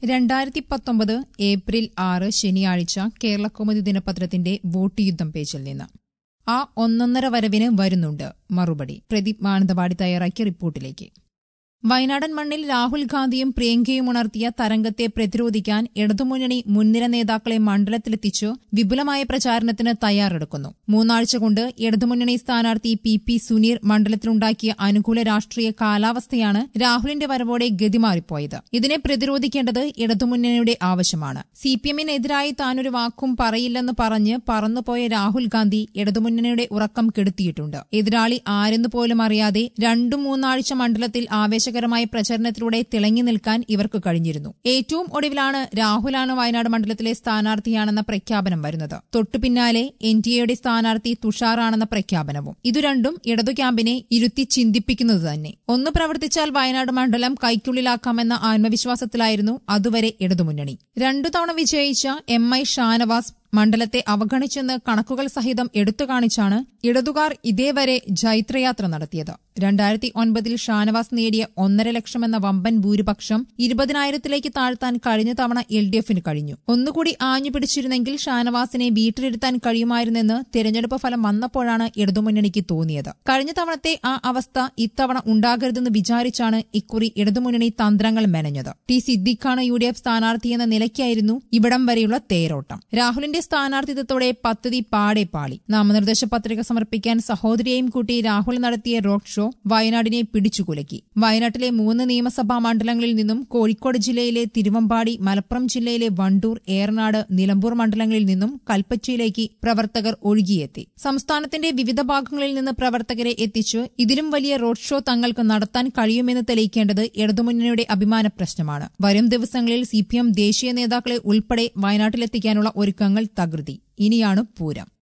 രണ്ടായിരത്തി പത്തൊമ്പത് ഏപ്രിൽ ആറ് ശനിയാഴ്ച കേരളകൗമുദി ദിനപത്രത്തിന്റെ വോട്ട് യുദ്ധം പേജിൽ നിന്ന് ആ ഒന്നൊന്നര വരവിന് വരുന്നുണ്ട് മറുപടി പ്രദീപ് മാനന്തവാടി തയ്യാറാക്കിയ റിപ്പോർട്ടിലേക്ക് വയനാടൻ മണ്ണിൽ രാഹുൽ ഗാന്ധിയും പ്രിയങ്കയും ഉണർത്തിയ തരംഗത്തെ പ്രതിരോധിക്കാൻ ഇടതുമുന്നണി മുൻനിര നേതാക്കളെ മണ്ഡലത്തിലെത്തിച്ചു വിപുലമായ പ്രചാരണത്തിന് തയ്യാറെടുക്കുന്നു മൂന്നാഴ്ച കൊണ്ട് ഇടതുമുന്നണി സ്ഥാനാർത്ഥി പി പി സുനീർ മണ്ഡലത്തിലുണ്ടാക്കിയ അനുകൂല രാഷ്ട്രീയ കാലാവസ്ഥയാണ് രാഹുലിന്റെ വരവോടെ ഗതിമാറിപ്പോയത് ഇതിനെ പ്രതിരോധിക്കേണ്ടത് ഇടതുമുന്നണിയുടെ ആവശ്യമാണ് സി പി എമ്മിനെതിരായി താനൊരു വാക്കും പറയില്ലെന്ന് പറഞ്ഞ് പറന്നുപോയ രാഹുൽ ഗാന്ധി ഇടതുമുന്നണിയുടെ ഉറക്കം കെടുത്തിയിട്ടുണ്ട് എതിരാളി ആരെന്ന് പോലും അറിയാതെ രണ്ടു മൂന്നാഴ്ച മണ്ഡലത്തിൽ ആവേശകരമായ പ്രചരണത്തിലൂടെ തിളങ്ങി നിൽക്കാൻ ഇവർക്ക് കഴിഞ്ഞിരുന്നു ഏറ്റവും ഒടുവിലാണ് രാഹുലാണ് വയനാട് മണ്ഡലത്തിലെ സ്ഥാനാർത്ഥിയാണെന്ന പ്രഖ്യാപനം വരുന്നത് തൊട്ടു പിന്നാലെ എൻ ഡി എയുടെ സ്ഥാനാർത്ഥി തുഷാറാണെന്ന പ്രഖ്യാപനവും ഇതു രണ്ടും ഇടതു ക്യാമ്പിനെ ഇരുത്തി ചിന്തിപ്പിക്കുന്നത് തന്നെ ഒന്ന് പ്രവർത്തിച്ചാൽ വയനാട് മണ്ഡലം കൈക്കുള്ളിലാക്കാമെന്ന ആത്മവിശ്വാസത്തിലായിരുന്നു അതുവരെ ഇടതുമുന്നണി രണ്ടു തവണ വിജയിച്ച എം ഐ ഷാനവാസ് മണ്ഡലത്തെ അവഗണിച്ചെന്ന് കണക്കുകൾ സഹിതം എടുത്തു കാണിച്ചാണ് ഇടതുകാർ ഇതേവരെ ജൈത്രയാത്ര നടത്തിയത് രണ്ടായിരത്തി ഒൻപതിൽ ഷാനവാസ് നേടിയ ഒന്നര ലക്ഷമെന്ന വമ്പൻ ഭൂരിപക്ഷം ഇരുപതിനായിരത്തിലേക്ക് താഴ്ത്താൻ കഴിഞ്ഞ തവണ എൽ ഡി എഫിന് കഴിഞ്ഞു ഒന്നുകൂടി ആഞ്ഞു പിടിച്ചിരുന്നെങ്കിൽ ഷാനവാസിനെ വീട്ടിലിരുത്താൻ കഴിയുമായിരുന്നെന്ന് തിരഞ്ഞെടുപ്പ് ഫലം വന്നപ്പോഴാണ് ഇടതുമുന്നണിക്ക് തോന്നിയത് കഴിഞ്ഞ തവണത്തെ ആ അവസ്ഥ ഇത്തവണ ഉണ്ടാകരുതെന്ന് വിചാരിച്ചാണ് ഇക്കുറി ഇടതുമുന്നണി തന്ത്രങ്ങൾ മെനഞ്ഞത് ടി സിദ്ദിഖാണ് യു ഡി എഫ് സ്ഥാനാർത്ഥിയെന്ന നിലയ്ക്കായിരുന്നു ഇവിടം വരെയുള്ള തേരോട്ടം രാഹുലിന്റെ സ്ഥാനാർത്ഥിത്വത്തോടെ പദ്ധതി പാടെ പാളി നാമനിർദ്ദേശ പത്രിക സമർപ്പിക്കാൻ സഹോദരിയെയും കൂട്ടി രാഹുൽ നടത്തിയ റോഡ് ഷോ വയനാടിനെ പിടിച്ചുകുലക്കി വയനാട്ടിലെ മൂന്ന് നിയമസഭാ മണ്ഡലങ്ങളിൽ നിന്നും കോഴിക്കോട് ജില്ലയിലെ തിരുവമ്പാടി മലപ്പുറം ജില്ലയിലെ വണ്ടൂർ ഏറനാട് നിലമ്പൂർ മണ്ഡലങ്ങളിൽ നിന്നും കൽപ്പറ്റയിലേക്ക് പ്രവർത്തകർ ഒഴുകിയെത്തി സംസ്ഥാനത്തിന്റെ വിവിധ ഭാഗങ്ങളിൽ നിന്ന് പ്രവർത്തകരെ എത്തിച്ച് ഇതിലും വലിയ റോഡ് ഷോ തങ്ങൾക്ക് നടത്താൻ കഴിയുമെന്ന് തെളിയിക്കേണ്ടത് ഇടതുമുന്നണിയുടെ അഭിമാന പ്രശ്നമാണ് വരും ദിവസങ്ങളിൽ സിപിഎം ദേശീയ നേതാക്കളെ ഉൾപ്പെടെ വയനാട്ടിലെത്തിക്കാനുള്ള ഒരുക്കങ്ങൾ തകൃതി ഇനിയാണ് പൂരം